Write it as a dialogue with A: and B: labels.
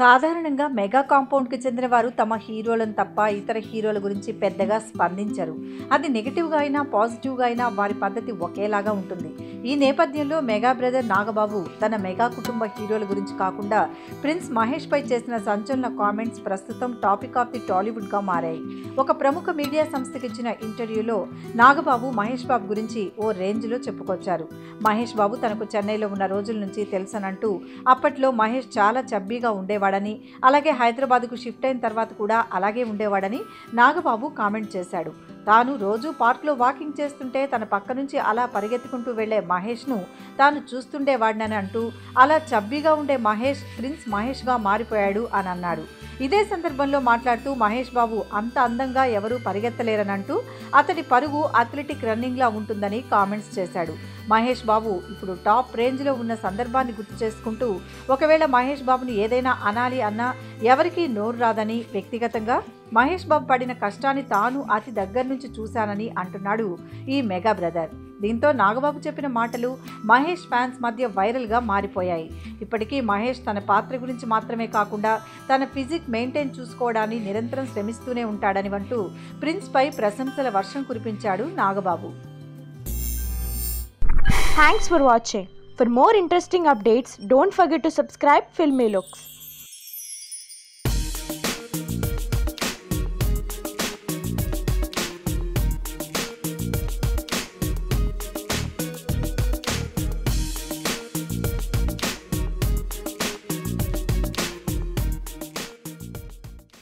A: సాధారణంగా మెగా కాంపౌండ్కి చెందిన వారు తమ హీరోలను తప్ప ఇతర హీరోల గురించి పెద్దగా స్పందించరు అది నెగిటివ్గా అయినా పాజిటివ్గా అయినా వారి పద్ధతి ఒకేలాగా ఉంటుంది ఈ నేపథ్యంలో మెగా బ్రదర్ నాగబాబు తన మెగా కుటుంబ హీరోల గురించి కాకుండా ప్రిన్స్ మహేష్ పై చేసిన సంచలన కామెంట్స్ ప్రస్తుతం టాపిక్ ఆఫ్ ది టాలీవుడ్గా మారాయి ఒక ప్రముఖ మీడియా సంస్థకి ఇచ్చిన ఇంటర్వ్యూలో నాగబాబు మహేష్ బాబు గురించి ఓ రేంజ్లో చెప్పుకొచ్చారు మహేష్ బాబు తనకు చెన్నైలో ఉన్న రోజుల నుంచి తెలుసనంటూ అప్పట్లో మహేష్ చాలా చబ్బీగా ఉండేవాడని అలాగే హైదరాబాద్కు షిఫ్ట్ అయిన తర్వాత కూడా అలాగే ఉండేవాడని నాగబాబు కామెంట్ చేశాడు తాను రోజు పార్క్లో వాకింగ్ చేస్తుంటే తన పక్క నుంచి అలా పరిగెత్తుకుంటూ వెళ్లే మహేష్ను తాను చూస్తుండేవాడినని అంటూ అలా చబ్బీగా ఉండే మహేష్ ప్రిన్స్ మహేష్గా మారిపోయాడు అని అన్నాడు ఇదే సందర్భంలో మాట్లాడుతూ మహేష్ బాబు అంత అందంగా ఎవరూ పరిగెత్తలేరనంటూ అతడి పరుగు అథ్లెటిక్ రన్నింగ్లా ఉంటుందని కామెంట్స్ చేశాడు మహేష్ బాబు ఇప్పుడు టాప్ రేంజ్లో ఉన్న సందర్భాన్ని గుర్తు చేసుకుంటూ ఒకవేళ మహేష్ బాబుని ఏదైనా అనాలి అన్నా ఎవరికీ నోరు రాదని వ్యక్తిగతంగా మహేష్ బాబు పడిన కష్టాన్ని తాను అతి దగ్గర నుంచి చూశానని అంటున్నాడు ఈ మెగా బ్రదర్ దీంతో నాగబాబు చెప్పిన మాటలు మహేష్ ఫ్యాన్స్ మధ్య వైరల్గా మారిపోయాయి ఇప్పటికీ మహేష్ తన పాత్ర గురించి మాత్రమే కాకుండా తన ఫిజిక్ మెయింటైన్ చూసుకోవడాన్ని నిరంతరం శ్రమిస్తూనే ఉంటాడని అంటూ ప్రిన్స్పై ప్రశంసల వర్షం కురిపించాడు Nagababu
B: Thanks for watching. For more interesting updates, don't forget to subscribe Filmy Looks.